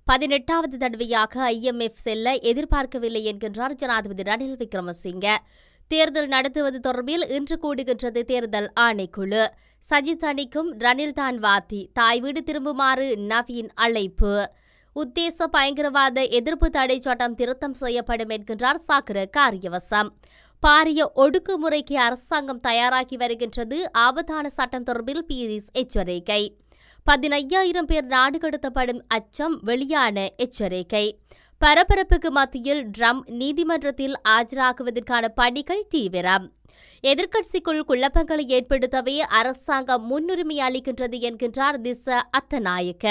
பதினெட்டாவது தடவையாக ஐஎம்எஃப் செல்ல எதிர்பார்க்கவில்லை என்கின்றார் ஜனாதிபதி ரணில் விக்ரமசிங்க தேர்தல் நடத்துவது தொடர்பில் இன்று கூடுகின்றது தேர்தல் ஆணைக்குழு சஜித் அணிக்கும் ரணில் தான் வாத்தி தாய் வீடு திரும்புமாறு நவீன் அழைப்பு உத்தேச பயங்கரவாத எதிர்ப்பு தடை சட்டம் திருத்தம் செய்யப்படும் என்கின்றார் சாக்கர காரியவசம் பாரிய ஒடுக்குமுறைக்கு அரசாங்கம் தயாராகி வருகின்றது ஆபத்தான சட்டம் தொடர்பில் பீரிஸ் எச்சரிக்கை பதினையாயிரம் பேர் நாடு கடத்தப்படும் அச்சம் வெளியான எச்சரிக்கை பரபரப்புக்கு மத்தியில் ட்ரம் நீதிமன்றத்தில் ஆஜராகுவதற்கான பணிகள் தீவிரம் எதிர்க்கட்சிக்குள் குழப்பங்களை ஏற்படுத்தவே அரசாங்கம் முன்னுரிமை அளிக்கின்றது என்கின்றார் திச அத்தநாயக்க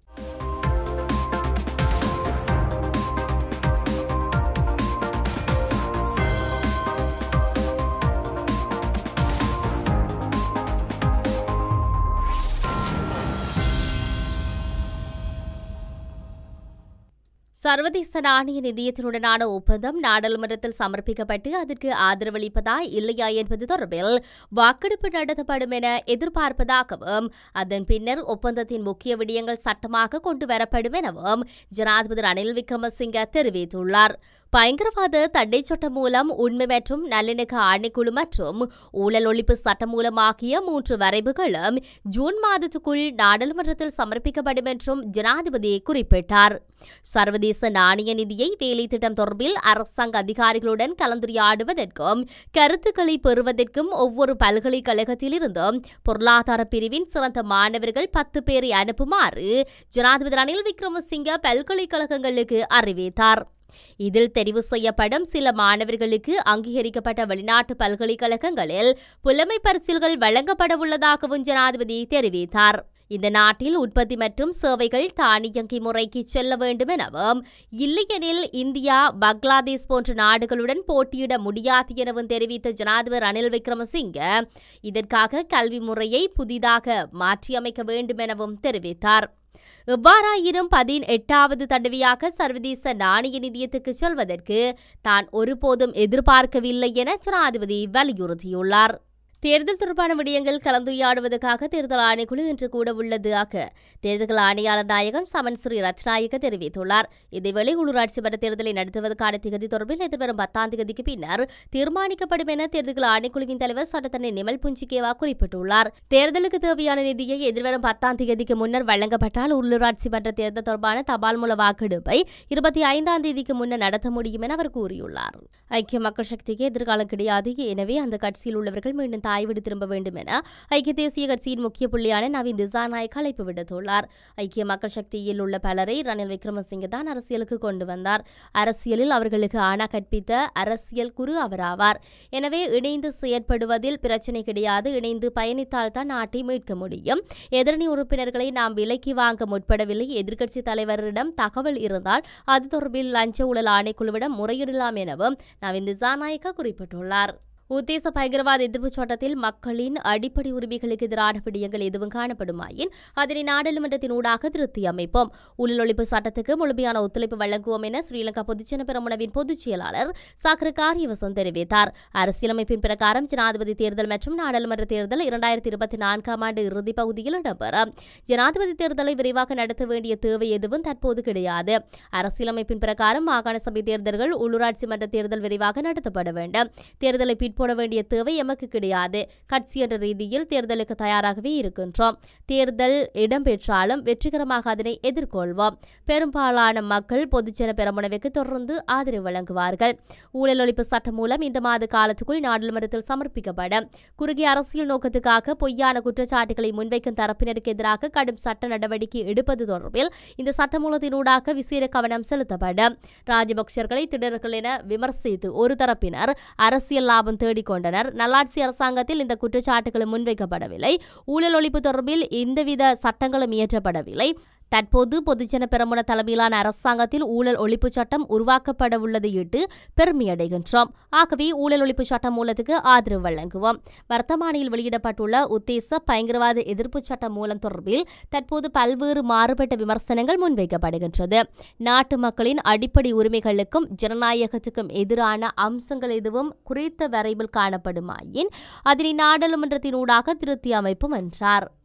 சர்வதேச நாணய நிதியத்தினுடனான ஒப்பந்தம் நாடாளுமன்றத்தில் சமர்ப்பிக்கப்பட்டு அதற்கு ஆதரவளிப்பதா இல்லையா என்பது தொடர்பில் வாக்கெடுப்பு நடத்தப்படும் என எதிர்பார்ப்பதாகவும் அதன் பின்னர் ஒப்பந்தத்தின் முக்கிய விடயங்கள் சட்டமாக கொண்டு வரப்படும் எனவும் ஜனாதிபதி ரணில் விக்ரமசிங்க தெரிவித்துள்ளார் பயங்கரவாத தடை சட்டம் மூலம் உண்மை மற்றும் நல்லிணக்க ஆணைக்குழு மற்றும் ஊழல் ஒழிப்பு சட்டம் மூலம் ஆகிய மூன்று வரைவுகளும் ஜூன் மாதத்துக்குள் நாடாளுமன்றத்தில் சமர்ப்பிக்கப்படும் என்றும் ஜனாதிபதி குறிப்பிட்டார் சர்வதேச நாணய நிதியை வேலை திட்டம் தொடர்பில் அரசாங்க அதிகாரிகளுடன் கலந்துரையாடுவதற்கும் கருத்துக்களை பெறுவதற்கும் ஒவ்வொரு பல்கலைக்கழகத்திலிருந்தும் பொருளாதார பிரிவின் சிறந்த மாணவர்கள் பத்து பேரை அனுப்புமாறு ஜனாதிபதி ரணில் விக்ரமசிங்க பல்கலைக்கழகங்களுக்கு அறிவித்தார் இதில் தெரிவு செய்யப்படும் சில மாணவர்களுக்கு அங்கீகரிக்கப்பட்ட வெளிநாட்டு பல்கலைக்கழகங்களில் புலமை பரிசில்கள் வழங்கப்பட உள்ளதாகவும் ஜனாதிபதி தெரிவித்தார் இந்த நாட்டில் உற்பத்தி மற்றும் சேவைகள் தானியங்கி முறைக்கு செல்ல வேண்டும் எனவும் இல்லையெனில் இந்தியா பங்களாதேஷ் போன்ற நாடுகளுடன் போட்டியிட முடியாது எனவும் தெரிவித்த ஜனாதிபதி ரணில் விக்ரமசிங்க இதற்காக கல்வி முறையை புதிதாக மாற்றியமைக்க வேண்டும் எனவும் தெரிவித்தார் எவ்வாறாயினும் பதினெட்டாவது தடவையாக சர்வதேச நாணய நிதியத்துக்கு செல்வதற்கு தான் ஒருபோதும் எதிர்பார்க்கவில்லை என ஜனாதிபதி வலியுறுத்தியுள்ளார் தேர்தல் தொடர்பான விடயங்கள் கலந்துரையாடுவதற்காக தேர்தல் ஆணைக்குழு இன்று கூட உள்ளதாக தேர்தல் ஆணையாளர் நாயகம் சமன் ஸ்ரீ ரத்நாயக தெரிவித்துள்ளார் இதேவேளை உள்ளூராட்சி மன்ற தேர்தலை நடத்துவதற்கான திகதி தொடர்பில் எதிர்வரும் பத்தாம் தேதிக்கு பின்னர் தீர்மானிக்கப்படும் என தேர்தல் ஆணைக்குழுவின் தலைவர் சட்டத்தனை நிமல் புஞ்சிகேவா குறிப்பிட்டுள்ளார் தேர்தலுக்கு தேவையான நிதியை எதிர்வரும் பத்தாம் தேதிக்கு முன்னர் வழங்கப்பட்டால் உள்ளூராட்சி மன்ற தேர்தல் தொடர்பான தபால் மூல வாக்கெடுப்பை இருபத்தி ஐந்தாம் தேதிக்கு முன்னர் நடத்த முடியும் என அவர் கூறியுள்ளார் ஐக்கிய மக்கள் சக்திக்கு எதிர்காலம் கிடையாது எனவே அந்த கட்சியில் உள்ளவர்கள் மீண்டும் தாய் வீடு திரும்ப வேண்டும் என ஐக்கிய தேசிய கட்சியின் முக்கிய புள்ளியான நவீன் திசாநாயக் அழைப்பு விடுத்துள்ளார் ஐக்கிய மக்கள் சக்தியில் உள்ள பலரை ரணில் விக்ரமசிங்க தான் அரசியலுக்கு கொண்டு வந்தார் அரசியலில் அவர்களுக்கு ஆணா கற்பித்த அரசியல் குரு அவராவார் எனவே இணைந்து செயற்படுவதில் பிரச்சனை கிடையாது இணைந்து பயணித்தால் தான் நாட்டை மீட்க முடியும் எதிரணி உறுப்பினர்களை நாம் விலைக்கு வாங்க முற்படவில்லை எதிர்க்கட்சி தலைவரிடம் தகவல் இருந்தால் அது தொடர்பில் லஞ்ச ஊழல் ஆணைக்குழுவிடம் முறையிடலாம் எனவும் நவீன் திசாநாயக்க குறிப்பிட்டுள்ளார் உத்தேச பயங்கரவாத எதிர்ப்பு சட்டத்தில் மக்களின் அடிப்படை உரிமைகளுக்கு எதிரான விடயங்கள் எதுவும் காணப்படுமாயின் அதனை நாடாளுமன்றத்தின் ஊடாக திருத்தி அமைப்போம் ஊழல் ஒழிப்பு சட்டத்துக்கு முழுமையான ஒத்துழைப்பு வழங்குவோம் என ஸ்ரீலங்கா பொதுஜன பெரமுனவின் பொதுச் செயலாளர் சாக்கர காரியவசம் தெரிவித்தார் அரசியலமைப்பின் பிரகாரம் ஜனாதிபதி தேர்தல் மற்றும் நாடாளுமன்ற தேர்தல் இரண்டாயிரத்தி இருபத்தி நான்காம் ஆண்டு இறுதிப் பகுதியில் இடம்பெறும் ஜனாதிபதி தேர்தலை விரைவாக நடத்த வேண்டிய தேவை எதுவும் தற்போது கிடையாது அரசியலமைப்பின் பிரகாரம் மாகாண சபை தேர்தல்கள் உள்ளூராட்சி மன்ற தேர்தல் விரைவாக நடத்தப்பட வேண்டும் தேர்தலை பிற்போட வேண்டிய தேவை எமக்கு கிடையாது கட்சி என்ற ரீதியில் தேர்தலுக்கு தயாராகவே இருக்கின்றோம் தேர்தல் இடம்பெற்றாலும் வெற்றிகரமாக அதனை எதிர்கொள்வோம் பெரும்பாலான மக்கள் பொதுஜன பெரமுனவுக்கு தொடர்ந்து ஆதரவு வழங்குவார்கள் ஊழல் ஒழிப்பு சட்டம் மூலம் இந்த மாத காலத்துக்குள் நாடாளுமன்றத்தில் சமர்ப்பிக்கப்படும் குறுகிய அரசியல் நோக்கத்துக்காக பொய்யான குற்றச்சாட்டுகளை முன்வைக்கும் தரப்பினருக்கு எதிராக கடும் சட்ட நடவடிக்கை எடுப்பது தொடர்பில் இந்த சட்டமூலத்தினூடாக விசேட கவனம் செலுத்தப்படும் ராஜபக்சர்களை திடர்கள் என விமர்சித்து ஒரு தரப்பினர் அரசியல் லாபம் தேடிக்கொண்டனர் நல்லாட்சி அரசாங்கத்தில் இந்த குற்றச்சாட்டுகள் முன்வைக்கப்படவில்லை ஊழல் ஒழிப்பு தொடர்பில் எந்தவித சட்டங்களும் இயற்றப்படவில்லை தற்போது பொதுஜன பெரமுன தலைமையிலான அரசாங்கத்தில் ஊழல் ஒழிப்பு சட்டம் உருவாக்கப்பட உள்ளதையிட்டு பெருமையடைகின்றோம் ஆகவே ஊழல் ஒழிப்பு சட்டம் மூலத்துக்கு ஆதரவு வழங்குவோம் வர்த்தமானியில் வெளியிடப்பட்டுள்ள உத்தேச பயங்கரவாத எதிர்ப்பு சட்டம் மூலம் தொடர்பில் தற்போது பல்வேறு மாறுபட்ட விமர்சனங்கள் முன்வைக்கப்படுகின்றது நாட்டு மக்களின் அடிப்படை உரிமைகளுக்கும் ஜனநாயகத்துக்கும் எதிரான அம்சங்கள் எதுவும் குறித்த வரைவில் காணப்படுமாயின் அதனை நாடாளுமன்றத்தினூடாக திருத்தி அமைப்பும் என்றார்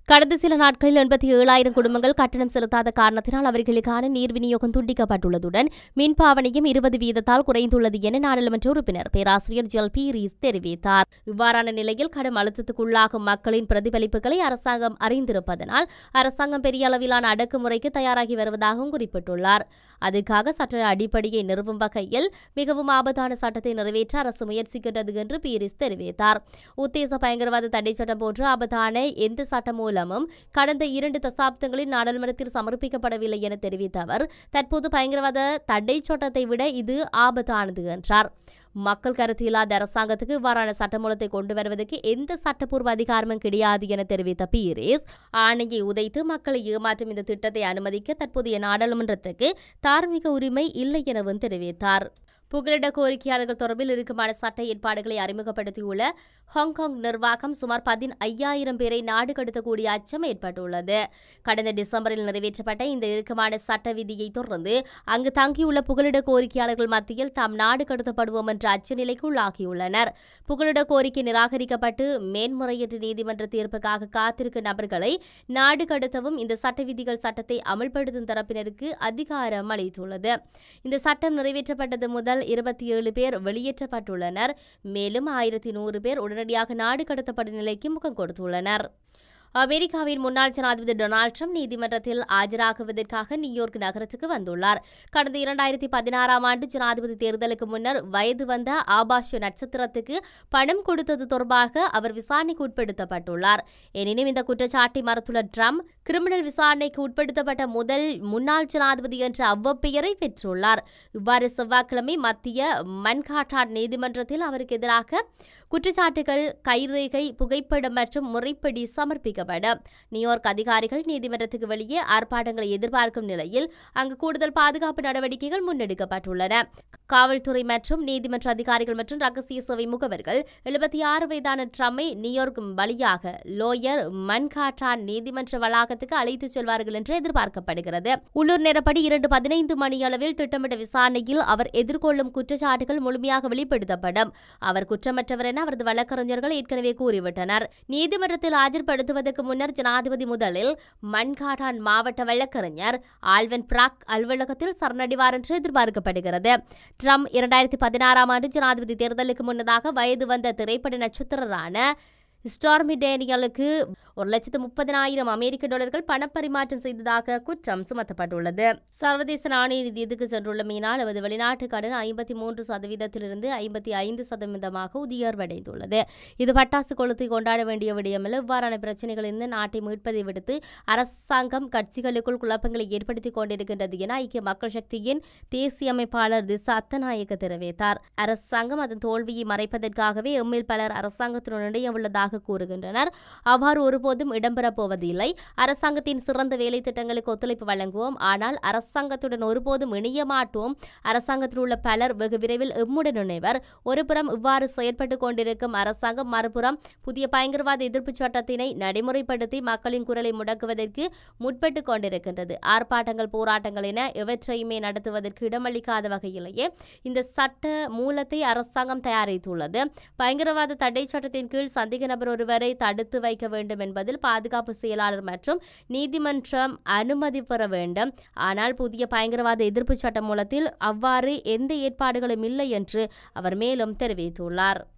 கடந்த சில நாட்களில் எண்பத்தி ஏழாயிரம் குடும்பங்கள் கட்டணம் செலுத்தாத காரணத்தினால் அவர்களுக்கான நீர் விநியோகம் துண்டிக்கப்பட்டுள்ளதுடன் மின் பாவனையும் இருபது வீதத்தால் குறைந்துள்ளது என நாடாளுமன்ற உறுப்பினர் பேராசிரியர் ஜெல் பி ரீஸ் தெரிவித்தார் இவ்வாறான நிலையில் கடும் அழுத்தத்துக்குள்ளாகும் மக்களின் பிரதிபலிப்புகளை அரசாங்கம் அறிந்திருப்பதனால் அரசாங்கம் பெரிய அளவிலான அடக்குமுறைக்கு தயாராகி வருவதாகவும் குறிப்பிட்டுள்ளார் அதற்காக சட்ட அடிப்படையை நிறுவும் வகையில் மிகவும் ஆபத்தான சட்டத்தை நிறைவேற்ற அரசு முயற்சிக்கின்றது என்று பீரிஸ் தெரிவித்தார் உத்தேச பயங்கரவாத தடை சட்டம் போன்ற ஆபத்தான எந்த சட்டம் மூலமும் கடந்த இரண்டு தசாப்தங்களில் நாடாளுமன்றத்தில் சமர்ப்பிக்கப்படவில்லை என தெரிவித்த அவர் தற்போது பயங்கரவாத தடை சட்டத்தை விட இது ஆபத்தானது என்றார் மக்கள் கருத்து இல்லாத அரசாங்கத்துக்கு இவ்வாறான சட்டமூலத்தை கொண்டு வருவதற்கு எந்த சட்டப்பூர்வ அதிகாரமும் கிடையாது என தெரிவித்த பீரிஸ் ஆணையை உதைத்து மக்களை ஏமாற்றும் இந்த திட்டத்தை அனுமதிக்க தற்போதைய நாடாளுமன்றத்துக்கு தார்மீக உரிமை இல்லை எனவும் தெரிவித்தார் புகலிட கோரிக்கையாளர்கள் தொடர்பில் இறுக்கமான சட்ட ஏற்பாடுகளை அறிமுகப்படுத்தியுள்ள ஹாங்காங் நிர்வாகம் சுமார் பதின் ஐயாயிரம் பேரை நாடு கடத்தக்கூடிய அச்சம் ஏற்பட்டுள்ளது கடந்த டிசம்பரில் நிறைவேற்றப்பட்ட இந்த இறுக்கமான சட்ட விதியை தொடர்ந்து அங்கு தங்கியுள்ள புகலிட கோரிக்கையாளர்கள் மத்தியில் தாம் நாடு கடத்தப்படுவோம் என்ற அச்சநிலைக்கு உள்ளாகியுள்ளனர் புகலிட கோரிக்கை நிராகரிக்கப்பட்டு மேன்முறையீட்டு நீதிமன்ற தீர்ப்புக்காக காத்திருக்கும் நபர்களை நாடு கடத்தவும் இந்த சட்ட விதிகள் சட்டத்தை அமல்படுத்தும் தரப்பினருக்கு அதிகாரம் அளித்துள்ளது இந்த சட்டம் நிறைவேற்றப்பட்டது முதல் இருபத்தி ஏழு பேர் வெளியேற்றப்பட்டுள்ளனர் மேலும் ஆயிரத்தி நூறு பேர் உடனடியாக நாடு கடத்தப்படும் நிலைக்கு முகம் கொடுத்துள்ளனர் அமெரிக்காவின் முன்னாள் ஜனாதிபதி டொனால்ட் ட்ரம்ப் நீதிமன்றத்தில் ஆஜராகுவதற்காக நியூயார்க் நகரத்துக்கு வந்துள்ளார் கடந்த இரண்டாயிரத்தி பதினாறாம் ஆண்டு ஜனாதிபதி தேர்தலுக்கு முன்னர் வயது வந்த ஆபாஷ நட்சத்திரத்துக்கு பணம் கொடுத்தது தொடர்பாக அவர் விசாரணைக்கு உட்படுத்தப்பட்டுள்ளார் எனினும் இந்த குற்றச்சாட்டை மறுத்துள்ள ட்ரம்ப் கிரிமினல் விசாரணைக்கு உட்படுத்தப்பட்ட முதல் முன்னாள் ஜனாதிபதி என்ற அவ்வப்பெயரை பெற்றுள்ளார் இவ்வாறு செவ்வாய்க்கிழமை மத்திய மன்காட்டாட் நீதிமன்றத்தில் அவருக்கு எதிராக குற்றச்சாட்டுகள் கைரேகை புகைப்படம் மற்றும் முறைப்படி சமர்ப்பிக்கப்படும் நியூயார்க் அதிகாரிகள் நீதிமன்றத்துக்கு வெளியே ஆர்ப்பாட்டங்களை எதிர்பார்க்கும் நிலையில் அங்கு கூடுதல் பாதுகாப்பு நடவடிக்கைகள் முன்னெடுக்கப்பட்டுள்ளன காவல்துறை மற்றும் நீதிமன்ற அதிகாரிகள் மற்றும் ரகசிய சேவை முகவர்கள் எழுபத்தி ஆறு வயதான ட்ரம்மை நியூயார்க் வழியாக லோயர் மன்காட்டான் நீதிமன்ற வளாகத்துக்கு அழைத்துச் செல்வார்கள் என்று எதிர்பார்க்கப்படுகிறது உள்ளூர் நேரப்படி இரண்டு பதினைந்து மணி அளவில் திட்டமிட்ட விசாரணையில் அவர் எதிர்கொள்ளும் குற்றச்சாட்டுகள் முழுமையாக வெளிப்படுத்தப்படும் அவர் குற்றமற்றவர் என அவரது வழக்கறிஞர்கள் ஏற்கனவே கூறிவிட்டனர் நீதிமன்றத்தில் ஆஜர்படுத்துவதற்கு முன்னர் ஜனாதிபதி முதலில் மன்காட்டான் மாவட்ட வழக்கறிஞர் ஆல்வன் பிராக் அலுவலகத்தில் சரணடைவார் என்று எதிர்பார்க்கப்படுகிறது ட்ரம்ப் இரண்டாயிரத்தி பதினாறாம் ஆண்டு ஜனாதிபதி தேர்தலுக்கு முன்னதாக வயது வந்த திரைப்பட நட்சத்திரரான ஸ்டார்மி டேனியலுக்கு ஒரு லட்சத்து முப்பதினாயிரம் அமெரிக்க டாலர்கள் பணப்பரிமாற்றம் செய்ததாக குற்றம் சுமத்தப்பட்டுள்ளது சர்வதேச நாணய நிதியத்துக்கு சென்றுள்ள மீனால் அவரது வெளிநாட்டு கடன் ஐம்பத்தி மூன்று சதவீதத்திலிருந்து ஐம்பத்தி ஐந்து சதவீதமாக உயர்வடைந்துள்ளது இது பட்டாசு கொளுத்தி கொண்டாட வேண்டிய விடயமில்லை இவ்வாறான பிரச்சனைகளிலிருந்து நாட்டை மீட்பதை விடுத்து அரசாங்கம் கட்சிகளுக்குள் குழப்பங்களை ஏற்படுத்திக் கொண்டிருக்கின்றது என ஐக்கிய மக்கள் சக்தியின் தேசிய அமைப்பாளர் திசா அத்தநாயக்க தெரிவித்தார் அரசாங்கம் அதன் தோல்வியை மறைப்பதற்காகவே எம்மில் பலர் அரசாங்கத்துடன் இணைய உள்ளதாக கூறுகின்றனர் அவ்வாறு ஒருபோதும் இடம்பெறப் போவதில்லை அரசாங்கத்தின் சிறந்த வேலை திட்டங்களுக்கு ஒத்துழைப்பு வழங்குவோம் ஆனால் அரசாங்கத்துடன் ஒருபோதும் இணைய மாட்டோம் அரசாங்கத்தில் உள்ள பலர் வெகு விரைவில் எம்முடன் இணைவர் ஒருபுறம் இவ்வாறு செயற்பட்டுக் கொண்டிருக்கும் அரசாங்கம் மறுபுறம் புதிய பயங்கரவாத எதிர்ப்பு சட்டத்தினை நடைமுறைப்படுத்தி மக்களின் குரலை முடக்குவதற்கு முற்பட்டு கொண்டிருக்கின்றது ஆர்ப்பாட்டங்கள் போராட்டங்கள் என எவற்றையுமே நடத்துவதற்கு இடமளிக்காத வகையிலேயே இந்த சட்ட மூலத்தை அரசாங்கம் தயாரித்துள்ளது பயங்கரவாத தடை சட்டத்தின் கீழ் சந்தேக நபர் ஒருவரை தடுத்து வைக்க வேண்டும் என்பதில் பாதுகாப்பு செயலாளர் மற்றும் நீதிமன்றம் அனுமதி பெற வேண்டும் ஆனால் புதிய பயங்கரவாத எதிர்ப்பு சட்ட மூலத்தில் அவ்வாறு எந்த ஏற்பாடுகளும் இல்லை என்று அவர் மேலும் தெரிவித்துள்ளார்